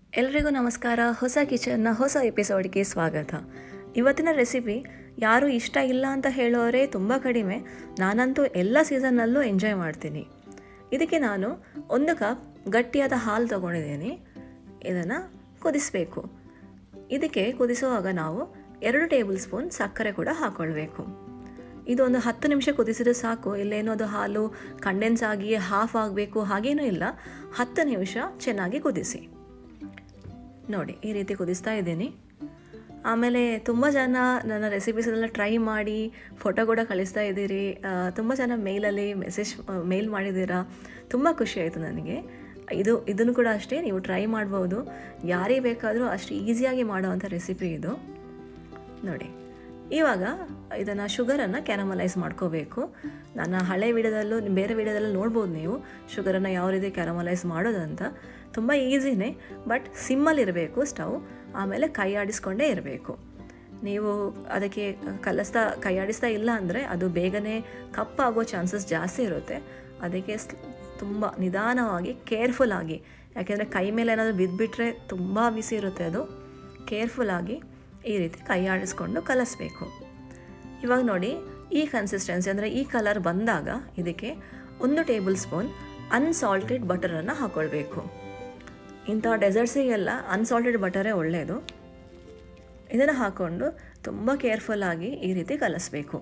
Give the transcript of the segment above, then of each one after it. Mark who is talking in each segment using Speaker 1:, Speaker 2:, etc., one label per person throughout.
Speaker 1: ಎಲ್ರಿಗೂ ನಮಸ್ಕಾರ ಹೊಸ ಕಿಚನ್ನ ಹೊಸ ಎಪಿಸೋಡ್ಗೆ ಸ್ವಾಗತ ಇವತ್ತಿನ ರೆಸಿಪಿ ಯಾರು ಇಷ್ಟ ಇಲ್ಲ ಅಂತ ಹೇಳೋರೇ ತುಂಬ ಕಡಿಮೆ ನಾನಂತೂ ಎಲ್ಲ ಸೀಸನ್ನಲ್ಲೂ ಎಂಜಾಯ್ ಮಾಡ್ತೀನಿ ಇದಕ್ಕೆ ನಾನು ಒಂದು ಕಪ್ ಗಟ್ಟಿಯಾದ ಹಾಲು ತೊಗೊಂಡಿದ್ದೀನಿ ಇದನ್ನು ಕುದಿಸಬೇಕು ಇದಕ್ಕೆ ಕುದಿಸುವಾಗ ನಾವು ಎರಡು ಟೇಬಲ್ ಸ್ಪೂನ್ ಸಕ್ಕರೆ ಕೂಡ ಹಾಕ್ಕೊಳ್ಬೇಕು ಇದೊಂದು ಹತ್ತು ನಿಮಿಷ ಕುದಿಸಿದ್ರೆ ಸಾಕು ಇಲ್ಲೇನೋ ಅದು ಹಾಲು ಕಂಡೆನ್ಸ್ ಆಗಿ ಹಾಫ್ ಆಗಬೇಕು ಹಾಗೇನೂ ಇಲ್ಲ ಹತ್ತು ನಿಮಿಷ ಚೆನ್ನಾಗಿ ಕುದಿಸಿ ನೋಡಿ ಈ ರೀತಿ ಕುದಿಸ್ತಾ ಇದ್ದೀನಿ ಆಮೇಲೆ ತುಂಬ ಜನ ನನ್ನ ರೆಸಿಪೀಸನ್ನೆಲ್ಲ ಟ್ರೈ ಮಾಡಿ ಫೋಟೋ ಕೂಡ ಕಳಿಸ್ತಾ ಇದ್ದೀರಿ ತುಂಬ ಜನ ಮೇಲಲ್ಲಿ ಮೆಸೇಜ್ ಮೇಲ್ ಮಾಡಿದ್ದೀರಾ ತುಂಬ ಖುಷಿ ಆಯಿತು ನನಗೆ ಇದು ಇದನ್ನು ಕೂಡ ಅಷ್ಟೇ ನೀವು ಟ್ರೈ ಮಾಡ್ಬೋದು ಯಾರಿಗೆ ಬೇಕಾದರೂ ಅಷ್ಟು ಈಸಿಯಾಗಿ ಮಾಡೋವಂಥ ರೆಸಿಪಿ ಇದು ನೋಡಿ ಇವಾಗ ಇದನ್ನು ಶುಗರನ್ನು ಕ್ಯಾರಮಲೈಸ್ ಮಾಡ್ಕೋಬೇಕು ನನ್ನ ಹಳೆ ವಿಡಿಯೋದಲ್ಲೂ ಬೇರೆ ವಿಡಿಯೋದಲ್ಲೂ ನೋಡ್ಬೋದು ನೀವು ಶುಗರನ್ನು ಯಾವ ರೀತಿ ಕ್ಯಾರಮಲೈಸ್ ಮಾಡೋದಂತ ತುಂಬ ಈಸಿನೇ ಬಟ್ ಸಿಮ್ಮಲ್ಲಿರಬೇಕು ಸ್ಟವ್ ಆಮೇಲೆ ಕೈ ಆಡಿಸ್ಕೊಂಡೇ ಇರಬೇಕು ನೀವು ಅದಕ್ಕೆ ಕಲಿಸ್ತಾ ಕೈ ಆಡಿಸ್ತಾ ಇಲ್ಲ ಅಂದರೆ ಅದು ಬೇಗನೆ ಕಪ್ಪಾಗೋ ಚಾನ್ಸಸ್ ಜಾಸ್ತಿ ಇರುತ್ತೆ ಅದಕ್ಕೆ ತುಂಬ ನಿಧಾನವಾಗಿ ಕೇರ್ಫುಲ್ಲಾಗಿ ಯಾಕೆಂದರೆ ಕೈ ಮೇಲೆ ಏನಾದರೂ ಬಿದ್ದುಬಿಟ್ರೆ ತುಂಬ ಬಿಸಿ ಇರುತ್ತೆ ಅದು ಕೇರ್ಫುಲ್ಲಾಗಿ ಈ ರೀತಿ ಕೈ ಆಡಿಸ್ಕೊಂಡು ಕಲಿಸ್ಬೇಕು ಇವಾಗ ನೋಡಿ ಈ ಕನ್ಸಿಸ್ಟೆನ್ಸಿ ಅಂದರೆ ಈ ಕಲರ್ ಬಂದಾಗ ಇದಕ್ಕೆ ಒಂದು ಟೇಬಲ್ ಸ್ಪೂನ್ ಅನ್ಸಾಲ್ಟೆಡ್ ಬಟರನ್ನು ಹಾಕ್ಕೊಳ್ಬೇಕು ಇಂಥ ಡೆಸರ್ಟ್ಸಿಗೆಲ್ಲ ಅನ್ಸಾಲ್ಟೆಡ್ ಬಟರೇ ಒಳ್ಳೆಯದು ಇದನ್ನು ಹಾಕ್ಕೊಂಡು ತುಂಬ ಕೇರ್ಫುಲ್ಲಾಗಿ ಈ ರೀತಿ ಕಲಿಸ್ಬೇಕು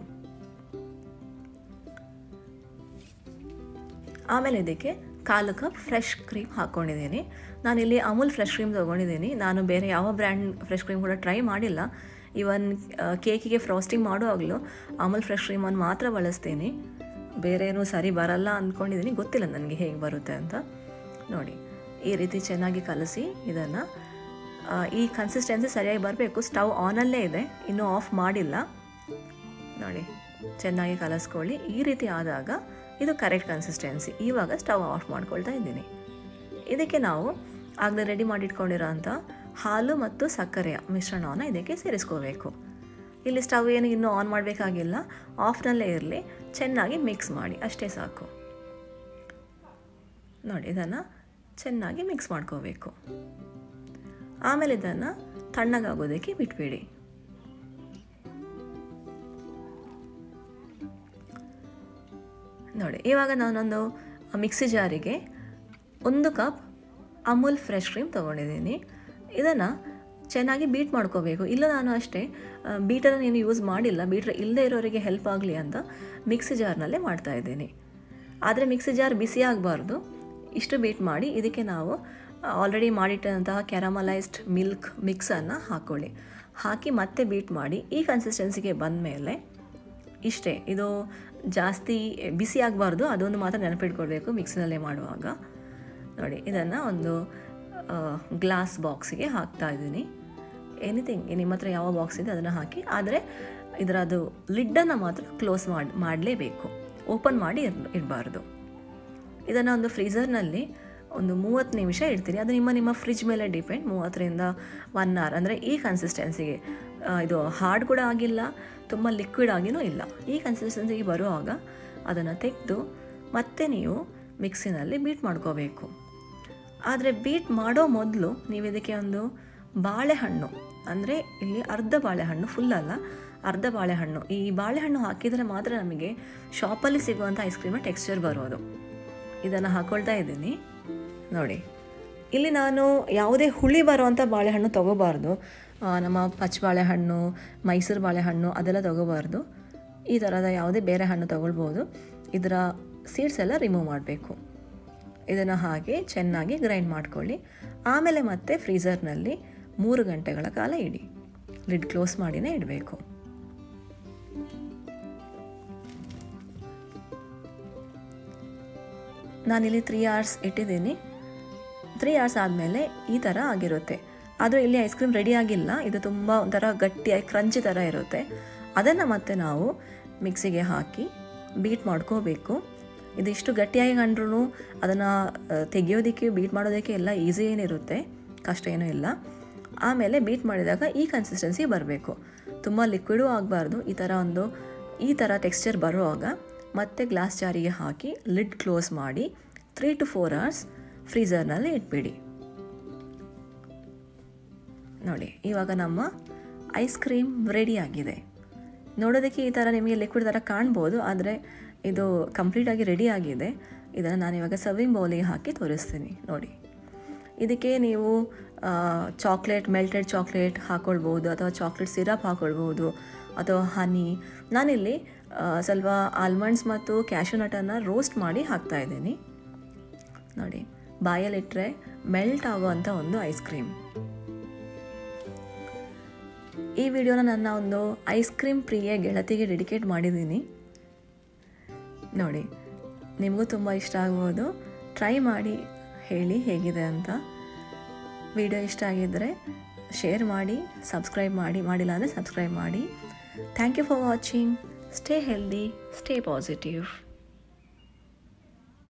Speaker 1: ಆಮೇಲೆ ಇದಕ್ಕೆ ಕಾಲು ಕಪ್ ಫ್ರೆಶ್ ಕ್ರೀಮ್ ಹಾಕ್ಕೊಂಡಿದ್ದೀನಿ ನಾನಿಲ್ಲಿ ಅಮೂಲ್ ಫ್ರೆಶ್ ಕ್ರೀಮ್ ತೊಗೊಂಡಿದ್ದೀನಿ ನಾನು ಬೇರೆ ಯಾವ ಬ್ರ್ಯಾಂಡ್ ಫ್ರೆಶ್ ಕ್ರೀಮ್ ಕೂಡ ಟ್ರೈ ಮಾಡಿಲ್ಲ ಇವನ್ ಕೇಕಿಗೆ ಫ್ರಾಸ್ಟಿಂಗ್ ಮಾಡುವಾಗಲೂ ಅಮೂಲ್ ಫ್ರೆಶ್ ಕ್ರೀಮನ್ನು ಮಾತ್ರ ಬಳಸ್ತೀನಿ ಬೇರೇನೂ ಸರಿ ಬರಲ್ಲ ಅಂದ್ಕೊಂಡಿದ್ದೀನಿ ಗೊತ್ತಿಲ್ಲ ನನಗೆ ಹೇಗೆ ಬರುತ್ತೆ ಅಂತ ನೋಡಿ ಈ ರೀತಿ ಚೆನ್ನಾಗಿ ಕಲಸಿ ಇದನ್ನು ಈ ಕನ್ಸಿಸ್ಟೆನ್ಸಿ ಸರಿಯಾಗಿ ಬರಬೇಕು ಸ್ಟವ್ ಆನಲ್ಲೇ ಇದೆ ಇನ್ನೂ ಆಫ್ ಮಾಡಿಲ್ಲ ನೋಡಿ ಚೆನ್ನಾಗಿ ಕಲಸ್ಕೊಳ್ಳಿ ಈ ರೀತಿ ಆದಾಗ ಇದು ಕರೆಕ್ಟ್ ಕನ್ಸಿಸ್ಟೆನ್ಸಿ ಇವಾಗ ಸ್ಟವ್ ಆಫ್ ಮಾಡ್ಕೊಳ್ತಾ ಇದ್ದೀನಿ ಇದಕ್ಕೆ ನಾವು ಆಗಲೇ ರೆಡಿ ಮಾಡಿಟ್ಕೊಂಡಿರೋ ಅಂಥ ಹಾಲು ಮತ್ತು ಸಕ್ಕರೆಯ ಮಿಶ್ರಣವನ್ನು ಇದಕ್ಕೆ ಸೇರಿಸ್ಕೋಬೇಕು ಇಲ್ಲಿ ಸ್ಟವ್ ಏನು ಇನ್ನೂ ಆನ್ ಮಾಡಬೇಕಾಗಿಲ್ಲ ಆಫ್ನಲ್ಲೇ ಇರಲಿ ಚೆನ್ನಾಗಿ ಮಿಕ್ಸ್ ಮಾಡಿ ಅಷ್ಟೇ ಸಾಕು ನೋಡಿ ಇದನ್ನು ಚೆನ್ನಾಗಿ ಮಿಕ್ಸ್ ಮಾಡ್ಕೋಬೇಕು ಆಮೇಲೆ ಇದನ್ನು ತಣ್ಣಗಾಗೋದಕ್ಕೆ ಬಿಟ್ಬಿಡಿ ನೋಡಿ ಇವಾಗ ನಾನೊಂದು ಮಿಕ್ಸಿ ಜಾರಿಗೆ ಒಂದು ಕಪ್ ಅಮೂಲ್ ಫ್ರೆಶ್ ಕ್ರೀಮ್ ತೊಗೊಂಡಿದ್ದೀನಿ ಇದನ್ನು ಚೆನ್ನಾಗಿ ಬೀಟ್ ಮಾಡ್ಕೋಬೇಕು ಇಲ್ಲ ನಾನು ಅಷ್ಟೇ ಬೀಟರನ್ನು ಏನು ಯೂಸ್ ಮಾಡಿಲ್ಲ ಬೀಟ್ರ್ ಇಲ್ಲದೆ ಇರೋರಿಗೆ ಹೆಲ್ಪ್ ಆಗಲಿ ಅಂತ ಮಿಕ್ಸಿ ಜಾರ್ನಲ್ಲೇ ಮಾಡ್ತಾಯಿದ್ದೀನಿ ಆದರೆ ಮಿಕ್ಸಿ ಜಾರ್ ಬಿಸಿ ಆಗಬಾರ್ದು ಇಷ್ಟು ಬೀಟ್ ಮಾಡಿ ಇದಕ್ಕೆ ನಾವು ಆಲ್ರೆಡಿ ಮಾಡಿಟ್ಟಂತಹ ಕ್ಯಾರಮಲೈಸ್ಡ್ ಮಿಲ್ಕ್ ಮಿಕ್ಸನ್ನು ಹಾಕ್ಕೊಳ್ಳಿ ಹಾಕಿ ಮತ್ತೆ ಬೀಟ್ ಮಾಡಿ ಈ ಕನ್ಸಿಸ್ಟೆನ್ಸಿಗೆ ಬಂದ ಮೇಲೆ ಇಷ್ಟೇ ಇದು ಜಾಸ್ತಿ ಬಿಸಿ ಆಗಬಾರ್ದು ಅದೊಂದು ಮಾತ್ರ ನೆನಪಿಟ್ಕೊಳ್ಬೇಕು ಮಿಕ್ಸಿನಲ್ಲೇ ಮಾಡುವಾಗ ನೋಡಿ ಇದನ್ನು ಒಂದು ಗ್ಲಾಸ್ ಬಾಕ್ಸಿಗೆ ಹಾಕ್ತಾ ಇದ್ದೀನಿ ಎನಿಥಿಂಗ್ ನಿಮ್ಮ ಹತ್ರ ಯಾವ ಬಾಕ್ಸ್ ಇದೆ ಅದನ್ನು ಹಾಕಿ ಆದರೆ ಇದರದು ಲಿಡ್ಡನ್ನು ಮಾತ್ರ ಕ್ಲೋಸ್ ಮಾಡಿ ಮಾಡಲೇಬೇಕು ಓಪನ್ ಮಾಡಿ ಇರ್ ಇಡಬಾರ್ದು ಇದನ್ನು ಒಂದು ಫ್ರೀಝರ್ನಲ್ಲಿ ಒಂದು ಮೂವತ್ತು ನಿಮಿಷ ಇಡ್ತೀನಿ ಅದು ನಿಮ್ಮ ನಿಮ್ಮ ಫ್ರಿಜ್ ಮೇಲೆ ಡಿಪೆಂಡ್ ಮೂವತ್ತರಿಂದ ಒನ್ ಅವರ್ ಅಂದರೆ ಈ ಕನ್ಸಿಸ್ಟೆನ್ಸಿಗೆ ಇದು ಹಾರ್ಡ್ ಕೂಡ ಆಗಿಲ್ಲ ತುಂಬ ಲಿಕ್ವಿಡ್ ಆಗಿನೂ ಇಲ್ಲ ಈ ಕನ್ಸಿಸ್ಟೆನ್ಸಿಗೆ ಬರುವಾಗ ಅದನ್ನು ತೆಗೆದು ಮತ್ತೆ ನೀವು ಮಿಕ್ಸಿನಲ್ಲಿ ಬೀಟ್ ಮಾಡ್ಕೋಬೇಕು ಆದರೆ ಬೀಟ್ ಮಾಡೋ ಮೊದಲು ನೀವು ಇದಕ್ಕೆ ಒಂದು ಬಾಳೆಹಣ್ಣು ಅಂದರೆ ಇಲ್ಲಿ ಅರ್ಧ ಬಾಳೆಹಣ್ಣು ಫುಲ್ ಅಲ್ಲ ಅರ್ಧ ಬಾಳೆಹಣ್ಣು ಈ ಬಾಳೆಹಣ್ಣು ಹಾಕಿದರೆ ಮಾತ್ರ ನಮಗೆ ಶಾಪಲ್ಲಿ ಸಿಗುವಂಥ ಐಸ್ ಕ್ರೀಮಿನ ಟೆಕ್ಸ್ಚರ್ ಬರೋದು ಇದನ್ನು ಹಾಕ್ಕೊಳ್ತಾ ಇದ್ದೀನಿ ನೋಡಿ ಇಲ್ಲಿ ನಾನು ಯಾವುದೇ ಹುಳಿ ಬರುವಂಥ ಬಾಳೆಹಣ್ಣು ತೊಗೋಬಾರ್ದು ನಮ್ಮ ಪಚ್ಚ ಬಾಳೆಹಣ್ಣು ಮೈಸೂರು ಬಾಳೆಹಣ್ಣು ಅದೆಲ್ಲ ತೊಗೋಬಾರ್ದು ಈ ಥರದ ಯಾವುದೇ ಬೇರೆ ಹಣ್ಣು ತೊಗೊಳ್ಬೋದು ಇದರ ಸೀಡ್ಸ್ ಎಲ್ಲ ರಿಮೂವ್ ಮಾಡಬೇಕು ಇದನ್ನು ಹಾಗೆ ಚೆನ್ನಾಗಿ ಗ್ರೈಂಡ್ ಮಾಡ್ಕೊಳ್ಳಿ ಆಮೇಲೆ ಮತ್ತೆ ಫ್ರೀಝರ್ನಲ್ಲಿ ಮೂರು ಗಂಟೆಗಳ ಕಾಲ ಇಡಿ ಲಿಡ್ ಕ್ಲೋಸ್ ಮಾಡಿನೇ ಇಡಬೇಕು ನಾನಿಲ್ಲಿ ತ್ರೀ ಅವರ್ಸ್ ಇಟ್ಟಿದ್ದೀನಿ ತ್ರೀ ಅವರ್ಸ್ ಆದಮೇಲೆ ಈ ಥರ ಆಗಿರುತ್ತೆ ಆದರೆ ಇಲ್ಲಿ ಐಸ್ ಕ್ರೀಮ್ ರೆಡಿ ಆಗಿಲ್ಲ ಇದು ತುಂಬ ಒಂಥರ ಗಟ್ಟಿಯಾಗಿ ಕ್ರಂಚಿ ಥರ ಇರುತ್ತೆ ಅದನ್ನು ಮತ್ತೆ ನಾವು ಮಿಕ್ಸಿಗೆ ಹಾಕಿ ಬೀಟ್ ಮಾಡ್ಕೋಬೇಕು ಇದಿಷ್ಟು ಗಟ್ಟಿಯಾಗಿ ಕಂಡ್ರೂ ಅದನ್ನು ತೆಗೆಯೋದಕ್ಕೆ ಬೀಟ್ ಮಾಡೋದಕ್ಕೆ ಎಲ್ಲ ಈಸಿ ಏನಿರುತ್ತೆ ಕಷ್ಟ ಏನೂ ಇಲ್ಲ ಆಮೇಲೆ ಬೀಟ್ ಮಾಡಿದಾಗ ಈ ಕನ್ಸಿಸ್ಟೆನ್ಸಿ ಬರಬೇಕು ತುಂಬ ಲಿಕ್ವಿಡೂ ಆಗಬಾರ್ದು ಈ ಥರ ಒಂದು ಈ ಥರ ಟೆಕ್ಸ್ಚರ್ ಬರುವಾಗ ಮತ್ತೆ ಗ್ಲಾಸ್ ಜಾರಿಗೆ ಹಾಕಿ ಲಿಡ್ ಕ್ಲೋಸ್ ಮಾಡಿ ತ್ರೀ ಟು ಫೋರ್ ಅವರ್ಸ್ ಫ್ರೀಝರ್ನಲ್ಲಿ ಇಟ್ಬಿಡಿ ನೋಡಿ ಇವಾಗ ನಮ್ಮ ಐಸ್ ಕ್ರೀಮ್ ರೆಡಿ ಆಗಿದೆ ನೋಡೋದಕ್ಕೆ ಈ ಥರ ನಿಮಗೆ ಲಿಕ್ವಿಡ್ ಥರ ಕಾಣ್ಬೋದು ಆದರೆ ಇದು ಕಂಪ್ಲೀಟಾಗಿ ರೆಡಿ ಆಗಿದೆ ಇದನ್ನು ನಾನು ಇವಾಗ ಸರ್ವಿಂಗ್ ಬೌಲಿಗೆ ಹಾಕಿ ತೋರಿಸ್ತೀನಿ ನೋಡಿ ಇದಕ್ಕೆ ನೀವು ಚಾಕ್ಲೇಟ್ ಮೆಲ್ಟೆಡ್ ಚಾಕ್ಲೇಟ್ ಹಾಕ್ಕೊಳ್ಬೋದು ಅಥವಾ ಚಾಕ್ಲೇಟ್ ಸಿರಪ್ ಹಾಕ್ಕೊಳ್ಬೋದು ಅಥವಾ ಹನಿ ನಾನಿಲ್ಲಿ ಆ, ಸ್ವಲ್ಪ ಆಲ್ಮಂಡ್ಸ್ ಮತ್ತು ಕ್ಯಾಶು ನಟನ್ನು ರೋಸ್ಟ್ ಮಾಡಿ ಹಾಕ್ತಾ ಇದ್ದೀನಿ ನೋಡಿ ಬಾಯಲ್ಲಿಟ್ಟರೆ ಮೆಲ್ಟ್ ಆಗುವಂಥ ಒಂದು ಐಸ್ ಕ್ರೀಮ್ ಈ ವಿಡಿಯೋನ ನನ್ನ ಒಂದು ಐಸ್ ಕ್ರೀಮ್ ಪ್ರಿಯ ಗೆಳತಿಗೆ ಡೆಡಿಕೇಟ್ ಮಾಡಿದ್ದೀನಿ ನೋಡಿ ನಿಮಗೂ ತುಂಬ ಇಷ್ಟ ಆಗ್ಬೋದು ಟ್ರೈ ಮಾಡಿ ಹೇಳಿ ಹೇಗಿದೆ ಅಂತ ವಿಡಿಯೋ ಇಷ್ಟ ಆಗಿದ್ದರೆ ಶೇರ್ ಮಾಡಿ ಸಬ್ಸ್ಕ್ರೈಬ್ ಮಾಡಿ ಮಾಡಿಲ್ಲ ಅಂದರೆ ಸಬ್ಸ್ಕ್ರೈಬ್ ಮಾಡಿ thank you for watching stay healthy stay positive